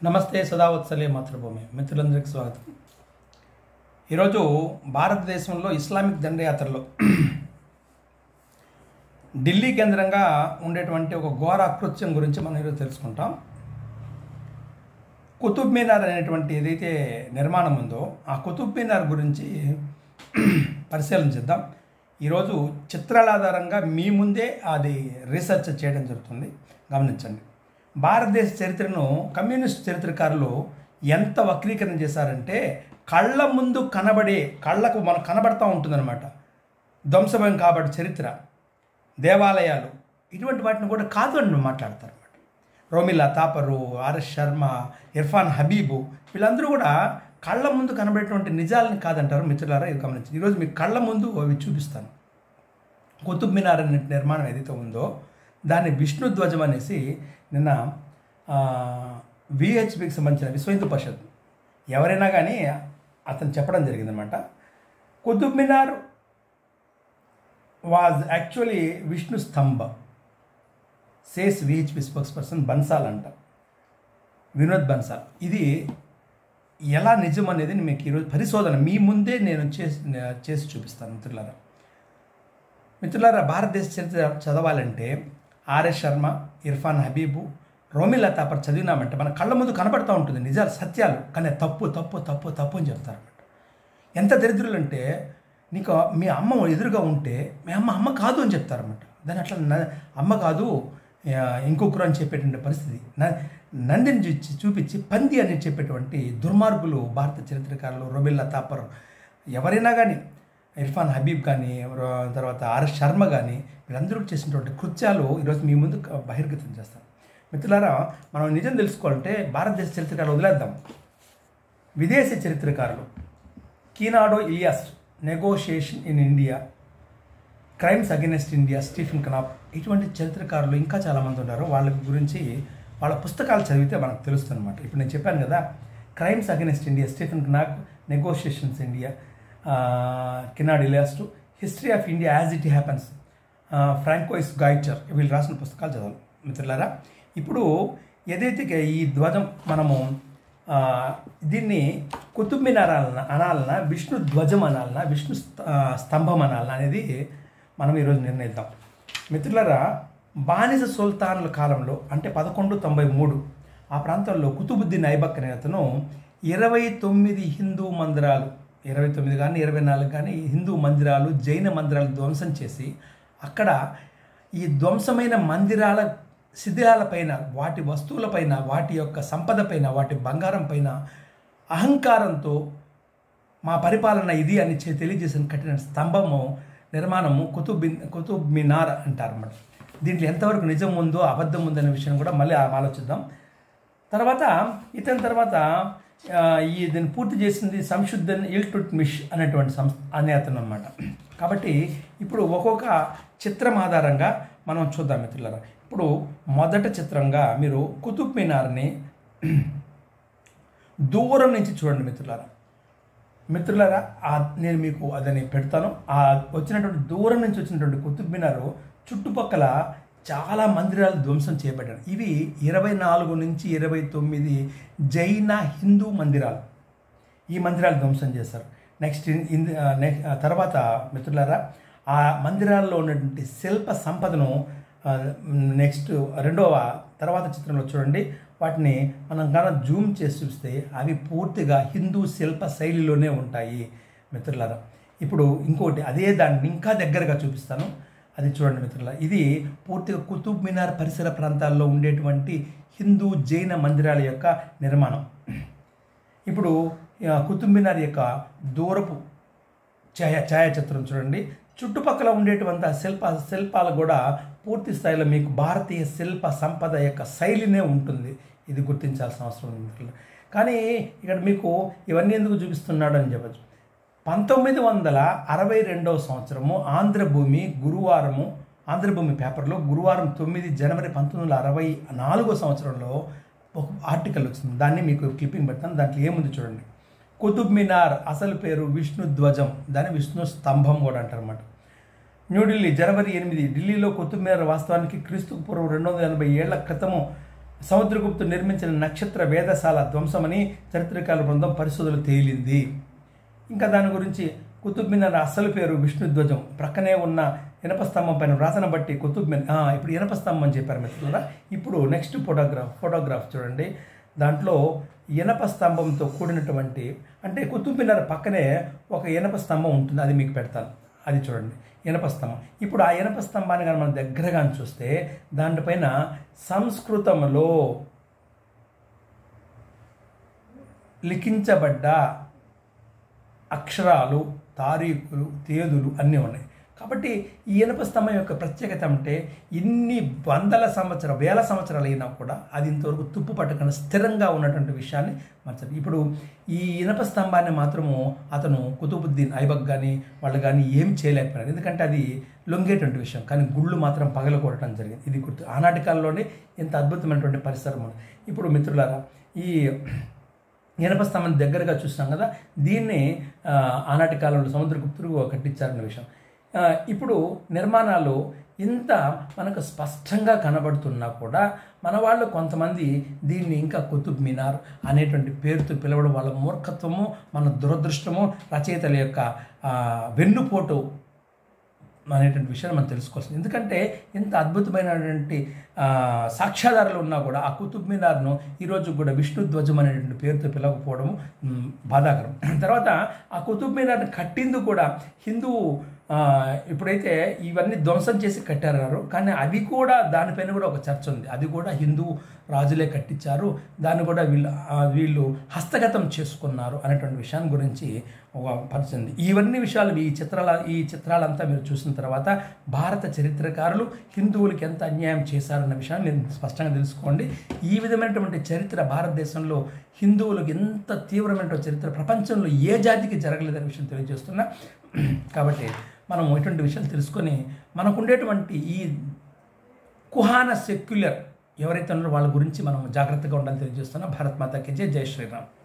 నమస్తే సదావత్సలే మాతృభూమి మిత్రులందరికీ స్వాగతం ఈరోజు భారతదేశంలో ఇస్లామిక్ దండయాత్రలో ఢిల్లీ కేంద్రంగా ఉండేటువంటి ఒక ఘోర అకృత్యం గురించి మనం ఈరోజు తెలుసుకుంటాం కుతుబ్ మీనార్ అనేటువంటి ఏదైతే నిర్మాణం ఉందో ఆ కుతుబ్ మీనార్ గురించి పరిశీలన చేద్దాం ఈరోజు చిత్రాల ఆధారంగా మీ ముందే అది రీసెర్చ్ చేయడం జరుగుతుంది గమనించండి భారతదేశ చరిత్రను కమ్యూనిస్ట్ చరిత్రకారులు ఎంత వక్రీకరణ చేశారంటే కళ్ళ ముందు కనబడే కళ్ళకు మనకు కనబడతా ఉంటుందన్నమాట ధ్వంసమయం కాబట్టి చరిత్ర దేవాలయాలు ఇటువంటి వాటిని కూడా కాదు అని మాట్లాడతారు అనమాట రోమిల్లా తాపరు ఆర్ఎస్ శర్మ ఇర్ఫాన్ హబీబు వీళ్ళందరూ కూడా కళ్ళ ముందు కనబడేటువంటి నిజాలని కాదంటారు మిత్రులారా ఇది గమనించి ఈరోజు మీకు కళ్ళ ముందు అవి చూపిస్తాను కుతుబ్ మినార్ అనే నిర్మాణం ఏదైతే ఉందో దాన్ని విష్ణు ధ్వజం అనేసి నిన్న విహెచ్పికి సంబంధించిన విశ్వ హిందూ పరిషత్ ఎవరైనా కానీ అతను చెప్పడం జరిగిందనమాట Qutub Minar was actually Vishnu Stambha says VHP spokesperson Bansal అంట వినోద్ బన్సాల్ ఇది ఎలా నిజం అనేది మీకు ఈరోజు పరిశోధన మీ ముందే నేను చేసి చేసి చూపిస్తాను మిత్రులారా మిత్రులారా భారతదేశ చరిత్ర చదవాలంటే ఆర్ఎస్ శర్మ ఇర్ఫాన్ హబీబు రోమిలా తాపర్ చదివినామంటే మన కళ్ళ ముందు కనబడుతూ ఉంటుంది నిజాలు సత్యాలు కానీ తప్పు తప్పు తప్పు తప్పు అని చెప్తారన్నమాట ఎంత దరిద్రులు అంటే నీకు మీ అమ్మ ఎదురుగా ఉంటే మీ అమ్మ అమ్మ కాదు అని చెప్తారన్నమాట దాని అట్లా న- అమ్మ కాదు ఆ, ఇంకొకరు అని చెప్పేటువంటి పరిస్థితి న- నందిని చూచి చూపించి పంది అని చెప్పేటువంటి దుర్మార్గులు భారత చరిత్రకారులు రొబిల్లా తాపర్ ఎవరైనా కానీ ఇర్ఫాన్ హబీబ్ కానీ ఎవరో తర్వాత ఆర్ఎస్ శర్మ కానీ వీళ్ళందరూ చేసినటువంటి కృత్యాలు ఈరోజు మీ ముందు క- బహిర్గతం చేస్తాను మిత్రులారా మనం నిజం తెలుసుకోవాలంటే భారతదేశ చరిత్రకారులు వదిలేద్దాం విదేశీ చరిత్రకారులు Koenraad Elst negotiation in India crimes against India Stephen Knapp ఇటువంటి చరిత్రకారులు ఇంకా చాలామంది ఉన్నారు వాళ్ళ గురించి వాళ్ళ పుస్తకాలు చదివితే మనకు తెలుస్తుంది అనమాట ఇప్పుడు నేను చెప్పాను కదా crimes against India Stephen Knapp negotiations India Koenraad Elst to history of India as it happens Francois Gautier వీళ్ళు రాసిన పుస్తకాలు చదవాలి మిత్రులారా ఇప్పుడు ఏదైతే ఈ ధ్వజం మనము ఆ, దీన్ని కుతుబ్ మినార్ అనాలనా అనాలనా విష్ణు ధ్వజం అనాలనా విష్ణు స్త- ఆ, స్తంభం అనాలనా అనేది మనం ఈరోజు నిర్ణయిద్దాం మిత్రులారా బానిస సుల్తానుల కాలంలో అంటే పదకొండు తొంభై మూడు ఆ ప్రాంతంలో కుతుబుద్దీన్ ఐబక్ అనే అతను ఇరవై తొమ్మిది హిందూ మందిరాలు ఇరవై తొమ్మిది కానీ ఇరవై నాలుగు కానీ హిందూ మందిరాలు జైన మందిరాలు ధ్వంసం చేసి అక్కడ ఈ ధ్వంసమైన మందిరాల శిథిలాలపైన వాటి వస్తువులపైన వాటి యొక్క సంపద పైన వాటి బంగారం పైన అహంకారంతో మా పరిపాలన ఇది అని చె- తెలియజేసిన కట్టిన స్తంభము నిర్మాణము కుతుబ్ బిన్ కుతుబ్ మినార్ అంటారన్నమాట దీంట్లో ఎంతవరకు నిజం ఉందో అబద్ధం ఉందనే విషయం కూడా మళ్ళీ ఆ- ఆలోచిద్దాం తర్వాత ఇతని తర్వాత ఆ, ఈ దీన్ని పూర్తి చేసింది సంశుద్ధన్ ఇల్టుట్ మిష్ అనేటువంటి సంస్థ అనే అతను అనమాట కాబట్టి ఇప్పుడు ఒక్కొక్క చిత్రం ఆధారంగా మనం చూద్దాం మిత్రులారా ఇప్పుడు మొదట చిత్రంగా మీరు కుతుబ్ మినార్ని దూరం నుంచి చూడండి మిత్రులారా మిత్రులారా ఆ నేను మీకు అదని పెడతాను ఆ వచ్చినటువంటి దూరం నుంచి వచ్చినటువంటి కుతుబ్ మినారు చుట్టుపక్కల చాలా మందిరాలు ధ్వంసం చేయబడ్డారు ఇవి ఇరవై నాలుగు నుంచి ఇరవై తొమ్మిది జైన హిందూ మందిరాలు ఈ మందిరాలు ధ్వంసం చేశారు నెక్స్ట్ ఇన్ నెక్స్ట్ తర్వాత మిత్రులారా ఆ మందిరాల్లో ఉన్నటువంటి శిల్ప సంపదను ఆ, నెక్స్ట్ రెండవ తర్వాత చిత్రంలో చూడండి వాటిని మనం కనుక జూమ్ చేసి చూస్తే అవి పూర్తిగా హిందూ శిల్ప శైలిలోనే ఉంటాయి మిత్రులారా ఇప్పుడు ఇంకోటి అదే దాన్ని ఇంకా దగ్గరగా చూపిస్తాను అది చూడండి మిత్రుల ఇది పూర్తిగా కుతుబ్ మినార్ పరిసర ప్రాంతాల్లో ఉండేటువంటి హిందూ జైన మందిరాల యొక్క నిర్మాణం ఇప్పుడు ఆ, కుతుబ్ మినార్ యొక్క దూరపు ఛాయ ఛాయాచిత్రం చూడండి చుట్టుపక్కల ఉండేటువంటి ఆ శిల్ప శిల్పాలు కూడా పూర్తి స్థాయిలో మీకు భారతీయ శిల్ప సంపద యొక్క శైలినే ఉంటుంది ఇది గుర్తించాల్సిన అవసరం ఉంది మిత్రులు. కానీ ఇక్కడ మీకు ఇవన్నీ ఎందుకు చూపిస్తున్నాడు అని చెప్పచ్చు పంతొమ్మిది వందల అరవై రెండవ సంవత్సరము ఆంధ్రభూమి గురువారము ఆంధ్రభూమి పేపర్లో గురువారం తొమ్మిది జనవరి పంతొమ్మిది వందల అరవై నాలుగో సంవత్సరంలో ఒక ఆర్టికల్ వచ్చింది దాన్ని మీకు క్లిప్పింగ్ పెడతాను దాంట్లో ఏముంది చూడండి కుతుబ్ మినార్ అసలు పేరు విష్ణు ధ్వజం దాన్ని విష్ణు స్తంభం కూడా అంటారన్నమాట న్యూఢిల్లీ జనవరి ఎనిమిది ఢిల్లీలో కుతుబ్ మినార్ వాస్తవానికి క్రీస్తు పూర్వం రెండు వందల ఎనభై ఏళ్ల క్రితము సముద్రగుప్తు నిర్మించిన నక్షత్ర వేదశాల ధ్వంసమని చరిత్రకాల బృందం పరిశోధనలు తేలింది ఇంకా దాని గురించి కుతుబ్ మినార్ అసలు పేరు విష్ణుధ్వజం ప్రక్కనే ఉన్న ఇనప స్తంభం పైన వ్రాతను బట్టి కుతుబ్ మిన్ ఆ, ఇప్పుడు ఇనప స్తంభం అని చెప్పారు మిత్రులారా ఇప్పుడు నెక్స్ట్ ఫోటోగ్రాఫ్ ఫోటోగ్రాఫ్ చూడండి దాంట్లో ఇనప స్తంభంతో కూడినటువంటి అంటే కుతుబ్ మినార్ పక్కనే ఒక ఇనప స్తంభం ఉంటుంది అది మీకు పెడతాను అది చూడండి ఇనప స్తంభం ఇప్పుడు ఆ ఇనప స్తంభాన్ని కానీ మనం దగ్గరగా చూస్తే దానిపైన సంస్కృతంలో లిఖించబడ్డ అక్షరాలు తారీఖులు తేదీలు అన్నీ ఉన్నాయి కాబట్టి ఈ ఇనప స్తంభం యొక్క ప్రత్యేకత అంటే ఇన్ని వందల సంవత్సర వేల సంవత్సరాలు అయినా కూడా అది ఇంతవరకు తుప్పు పట్టకుండా స్థిరంగా ఉన్నటువంటి విషయాన్ని మర్చదు ఇప్పుడు ఈ ఇనప స్తంభాన్ని మాత్రము అతను కుతుబుద్దీన్ ఐబక్ కానీ వాళ్ళు కానీ ఏం చేయలేకపోయినారు ఎందుకంటే అది లొంగేటువంటి విషయం కానీ గుళ్ళు మాత్రం పగలకొట్టడం జరిగింది ఇది గుర్తు ఆనాటి కాలంలోనే ఇంత అద్భుతమైనటువంటి పరిసరం ఉంది ఇప్పుడు మిత్రులారా ఈ ఇనప స్తంభం దగ్గరగా చూసినాం కదా దీన్ని ఆ, ఆనాటి కాలంలో సముద్రగుప్తుడు కట్టించారన్న విషయం ఆ, ఇప్పుడు నిర్మాణాలు ఇంత మనకు స్పష్టంగా కనబడుతున్నా కూడా మన వాళ్ళు కొంతమంది దీన్ని ఇంకా కుతుబ్ మినార్ అనేటువంటి పేరుతో పిలవడం వాళ్ళ మూర్ఖత్వము మన దురదృష్టము రచయితల యొక్క ఆ, వెన్నుపోటు అనేటువంటి విషయాన్ని మనం తెలుసుకోవాల్సింది ఎందుకంటే ఇంత అద్భుతమైనటువంటి ఆ, సాక్ష్యాధారాలు ఉన్నా కూడా ఆ కుతుబ్ మినార్ను ఈరోజు కూడా విష్ణు ధ్వజం అనేటువంటి పేరుతో పిలవకపోవడం మ్, బాధాకరం తర్వాత ఆ కుతుబ్ మినార్ని కట్టింది కూడా హిందూ ఆ, ఇప్పుడైతే ఇవన్నీ ధ్వంసం చేసి కట్టారన్నారు కానీ అది కూడా దానిపైన కూడా ఒక చర్చ ఉంది అది కూడా హిందూ రాజులే కట్టించారు దాన్ని కూడా వీళ్ళు ఆ, వీళ్ళు హస్తగతం చేసుకున్నారు అనేటువంటి విషయాన్ని గురించి ఒక పరిచింది ఇవన్నీ విషయాలు ఈ చిత్రాల ఈ చిత్రాలంతా మీరు చూసిన తర్వాత భారత చరిత్రకారులు హిందువులకి ఎంత అన్యాయం చేశారన్న విషయాన్ని మీరు స్పష్టంగా తెలుసుకోండి ఈ విధమైనటువంటి చరిత్ర భారతదేశంలో హిందువులకు ఎంత తీవ్రమైన చరిత్ర ప్రపంచంలో ఏ జాతికి జరగలేదనే విషయం తెలియజేస్తున్నా కాబట్టి మనం ఇటువంటి విషయాలు తెలుసుకొని మనకు ఉండేటువంటి ఈ కుహాన సెక్యులర్ ఎవరైతే ఉన్నారో వాళ్ళ గురించి మనం జాగ్రత్తగా ఉండాలని తెలియజేస్తున్నా భారత్ మాతాకి జై జై శ్రీరామ్